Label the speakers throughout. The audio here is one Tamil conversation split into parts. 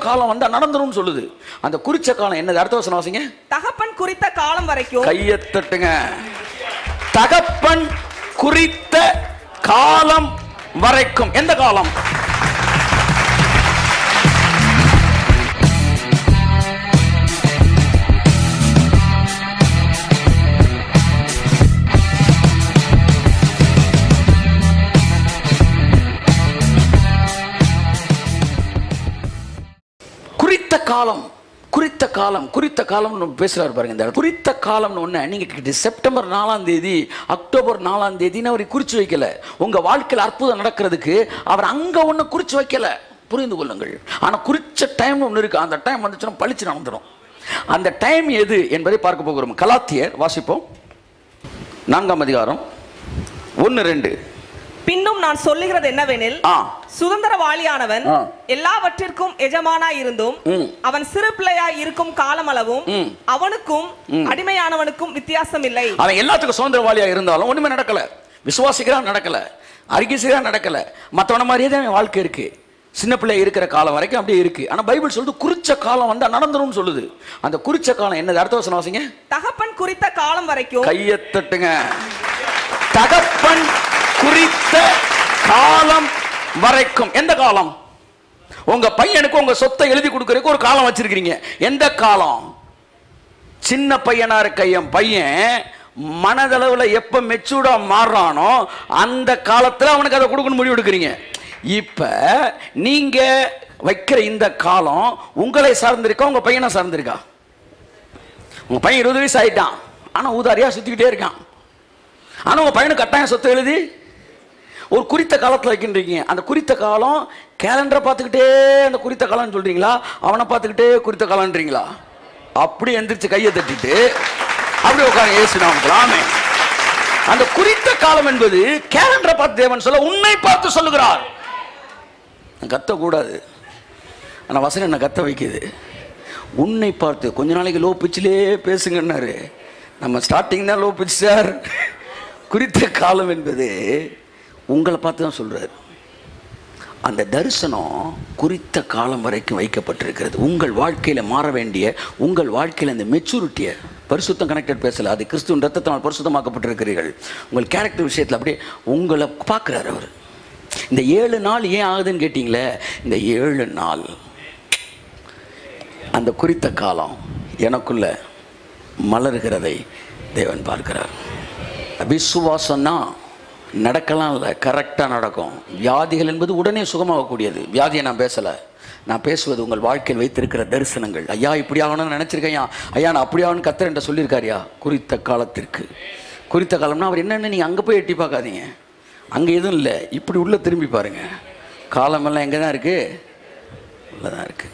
Speaker 1: காலம் வந்தா நடந்துரும்னு சொல்லுது அந்த குறிச்ச காலம் என்னது அடுத்த வசனம் வாசிங்க
Speaker 2: தகப்பன் குறித்த காலம் வரைக்கும்
Speaker 1: கையை தட்டுங்க தகப்பன் குறித்த காலம் வரைக்கும் எந்த காலம் குறித்த காலம் குறித்த காலம் குறித்த காலம்னு பேசுறாரு பாருங்க இந்த இடத்துல. குறித்த காலம்னு ஒன்று நீங்க கிட்ட செப்டம்பர் நாலாம் தேதி அக்டோபர் நாலாம் தேதின்னு அவர் குறிச்சு வைக்கல உங்க வாழ்க்கையில் அற்புதம் நடக்கிறதுக்கு அவர் அங்க ஒன்று குறிச்சு வைக்கல புரிந்து கொள்ளுங்கள் ஆனா குறிச்ச டைம் ஒன்று இருக்கு அந்த டைம் வந்துச்சுன்னா பளிச்சு நடந்துடும் அந்த டைம் எது என்பதை பார்க்க போகிறோம் கலாத்தியர் வாசிப்போம் நான்காம் அதிகாரம் ஒன்று ரெண்டு
Speaker 2: பின்னும் நான் சொல்லுகிறது என்னவெனில்
Speaker 1: ஆ
Speaker 2: சுதந்திரவாளியானவன்
Speaker 1: ஆ.
Speaker 2: எல்லாவற்றிற்கும் எஜமானாய் இருந்தும்
Speaker 1: ம்.
Speaker 2: அவன் சிறு பிள்ளையாய் இருக்கும் காலமளவும்
Speaker 1: ம்.
Speaker 2: அவனுக்கும் அடிமையானவனுக்கும் வித்தியாசம் இல்லை
Speaker 1: அவன் எல்லாத்துக்கும் சுதந்திரவாளியா இருந்தாலும் ஒண்ணுமே நடக்கல விசுவாசிக்கிறான் நடக்கல அறிக்கை செய்யறான் நடக்கல மற்றவன மாதிரியே தான் அவன் வாழ்க்கை இருக்கு சின்ன பிள்ளை இருக்கிற காலம் வரைக்கும் அப்படியே இருக்கு ஆனா பைபிள் சொல்லுது குறிச்ச காலம் வந்தா நடந்துரும்னு சொல்லுது அந்த குறிச்ச காலம் என்னது அடுத்த வசனம் வாசிங்க
Speaker 2: தகப்பன் குறித்த காலம் வரைக்கும்
Speaker 1: கையை தட்டுங்க தகப்பன் குறித்த காலம் வரைக்கும் எந்த காலம் உங்க பையனுக்கு உங்க சொத்தை எழுதி கொடுக்கறதுக்கு ஒரு காலம் வச்சிருக்கீங்க எந்த காலம் சின்ன பையனா இருக்க என் பையன் மனதளவுல எப்ப மெச்சூர்டா மாறுறானோ அந்த காலத்துல அவனுக்கு அதை கொடுக்கணும் முடிவு எடுக்கிறீங்க இப்ப நீங்க வைக்கிற இந்த காலம் உங்களை சார்ந்திருக்கா உங்க பையனை சார்ந்திருக்கா உங்க பையன் இருபது வயசு ஆயிட்டான் ஆனா ஊதாரியா சுத்திக்கிட்டே இருக்கான் ஆனா உங்க பையனுக்கு கட்டாயம் சொத்து எழுதி ஒரு குறித்த காலத்துல வைக்கின்றீங்க அந்த குறித்த காலம் கேலண்டரை பார்த்துக்கிட்டே அந்த குறித்த காலம்னு சொல்றீங்களா அவனை பார்த்துக்கிட்டே குறித்த காலம்ன்றீங்களா அப்படி எந்திரிச்சு கையை தட்டிட்டு அப்படி உட்காந்து ஏசு நாமக்கலாமே அந்த குறித்த காலம் என்பது கேலண்டரை பார்த்து தேவன் சொல்ல உன்னை பார்த்து சொல்லுகிறார் கத்தக்கூடாது ஆனால் வசனம் என்ன கத்த வைக்குது உன்னை பார்த்து கொஞ்ச நாளைக்கு லோ பிச்சிலே பேசுங்கன்னாரு நம்ம ஸ்டார்டிங் தான் லோ பிச் சார் குறித்த காலம் என்பது உங்களை பார்த்து தான் சொல்றாரு அந்த தரிசனம் குறித்த காலம் வரைக்கும் வைக்கப்பட்டிருக்கிறது உங்கள் வாழ்க்கையில் மாற வேண்டிய உங்கள் வாழ்க்கையில் அந்த மெச்சூரிட்டியை பரிசுத்தம் கனெக்டட் பேசல அது கிறிஸ்துவின் ரத்தத்தினால் பரிசுத்தமாக்கப்பட்டிருக்கிறீர்கள் உங்கள் கேரக்டர் விஷயத்தில் அப்படியே உங்களை பார்க்குறாரு அவர் இந்த ஏழு நாள் ஏன் ஆகுதுன்னு கேட்டிங்களே இந்த ஏழு நாள் அந்த குறித்த காலம் எனக்குள்ள மலர்கிறதை தேவன் பார்க்கிறார் விசுவாசம்னா நடக்கலாம் இல்லை கரெக்டாக நடக்கும் வியாதிகள் என்பது உடனே சுகமாகக்கூடியது வியாதியை நான் பேசலை நான் பேசுவது உங்கள் வாழ்க்கையில் வைத்திருக்கிற தரிசனங்கள் ஐயா இப்படி ஆகணும்னு நினச்சிருக்கேன் ஐயா நான் அப்படி ஆகணும்னு கத்தர் என்ற சொல்லியிருக்காருயா குறித்த காலத்திற்கு குறித்த காலம்னா அவர் என்னென்னு நீங்கள் அங்கே போய் எட்டி பார்க்காதீங்க அங்கே எதுவும் இல்லை இப்படி உள்ள திரும்பி பாருங்க காலமெல்லாம் எங்கே தான் இருக்குது உள்ள தான் இருக்குது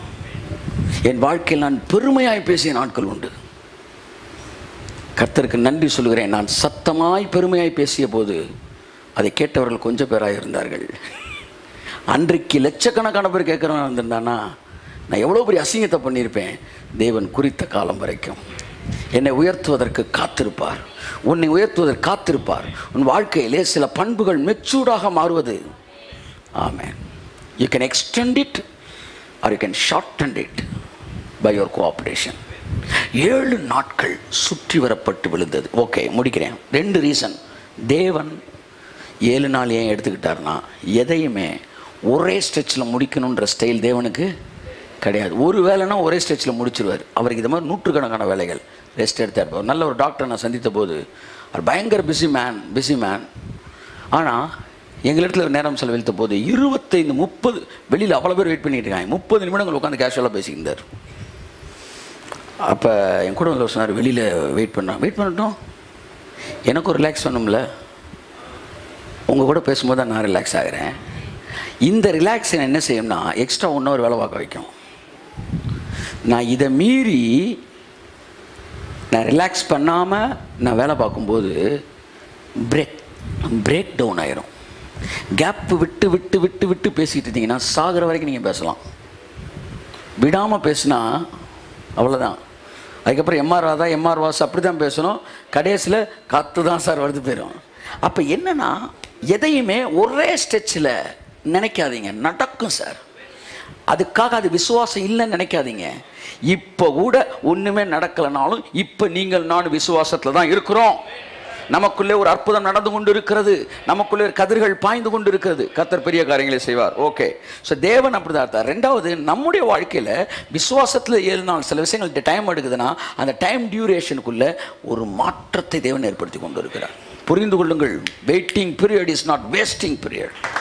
Speaker 1: என் வாழ்க்கையில் நான் பெருமையாய் பேசிய நாட்கள் உண்டு கர்த்தருக்கு நன்றி சொல்கிறேன் நான் சத்தமாய் பெருமையாய் பேசிய போது அதை கேட்டவர்கள் கொஞ்சம் பேராக இருந்தார்கள் அன்றைக்கு லட்சக்கணக்கான பேர் கேட்குறவன் இருந்திருந்தானா நான் எவ்வளோ பெரிய அசிங்கத்தை பண்ணியிருப்பேன் தேவன் குறித்த காலம் வரைக்கும் என்னை உயர்த்துவதற்கு காத்திருப்பார் உன்னை உயர்த்துவதற்கு காத்திருப்பார் உன் வாழ்க்கையிலே சில பண்புகள் மெச்சூர்டாக மாறுவது ஆமென் you can extend it or you can shorten it by your cooperation ஏழு நாட்கள் சுற்றி வரப்பட்டு விழுந்தது ஓகே முடிக்கிறேன் ரெண்டு ரீசன் தேவன் ஏழு நாள் ஏன் எடுத்துக்கிட்டார்னா எதையுமே ஒரே ஸ்ட்ரெச்சில் முடிக்கணுன்ற ஸ்டைல் தேவனுக்கு கிடையாது ஒரு வேலைனா ஒரே ஸ்ட்ரெச்சில் முடிச்சிருவார் அவருக்கு இது மாதிரி நூற்றுக்கணக்கான வேலைகள் ரெஸ்ட் எடுத்தார் இருப்பார் நல்ல ஒரு டாக்டர் நான் சந்தித்த போது அவர் பயங்கர பிஸி மேன் பிஸி மேன் ஆனால் எங்களிடத்தில் நேரம் செலவழித்த போது இருபத்தைந்து முப்பது வெளியில் அவ்வளோ பேர் வெயிட் பண்ணிட்டு இருக்காங்க முப்பது நிமிடங்கள் உட்காந்து கேஷுவலாக பேசியிருந்தார் அப்போ என் கூட வந்து சொன்னார் வெளியில் வெயிட் பண்ண வெயிட் பண்ணட்டும் எனக்கும் ரிலாக்ஸ் பண்ணும்ல உங்கள் கூட பேசும்போது தான் நான் ரிலாக்ஸ் ஆகிறேன் இந்த ரிலாக்ஸ் என்ன செய்யும்னா எக்ஸ்ட்ரா ஒன் ஹவர் வேலை பார்க்க வைக்கும் நான் இதை மீறி நான் ரிலாக்ஸ் பண்ணாமல் நான் வேலை பார்க்கும்போது பிரேக் பிரேக் டவுன் ஆயிரும் கேப் விட்டு விட்டு விட்டு விட்டு பேசிக்கிட்டு இருந்தீங்கன்னா சாகிற வரைக்கும் நீங்கள் பேசலாம் விடாமல் பேசினா அவ்வளோதான் அதுக்கப்புறம் எம்ஆர் ராதா எம்ஆர் வாஸ் அப்படி தான் பேசணும் கடைசியில் காற்று தான் சார் வருது போயிடும் அப்போ என்னன்னா எதையுமே ஒரே ஸ்டெச்சில் நினைக்காதீங்க நடக்கும் சார் அதுக்காக அது விசுவாசம் இல்லைன்னு நினைக்காதீங்க இப்போ கூட ஒண்ணுமே நடக்கலைனாலும் இப்போ நீங்கள் நான் விசுவாசத்துல தான் இருக்கிறோம் நமக்குள்ளே ஒரு அற்புதம் நடந்து கொண்டு இருக்கிறது நமக்குள்ளே ஒரு கதிர்கள் பாய்ந்து கொண்டு இருக்கிறது கத்தர் பெரிய காரியங்களை செய்வார் ஓகே ஸோ தேவன் அப்படிதான் இருந்தார் ரெண்டாவது நம்முடைய வாழ்க்கையில் விசுவாசத்தில் ஏழு நாள் சில விஷயங்கள் டைம் எடுக்குதுன்னா அந்த டைம் டியூரேஷனுக்குள்ள ஒரு மாற்றத்தை தேவன் ஏற்படுத்தி கொண்டு இருக்கிறார் புரிந்து கொள்ளுங்கள் waiting period is not wasting period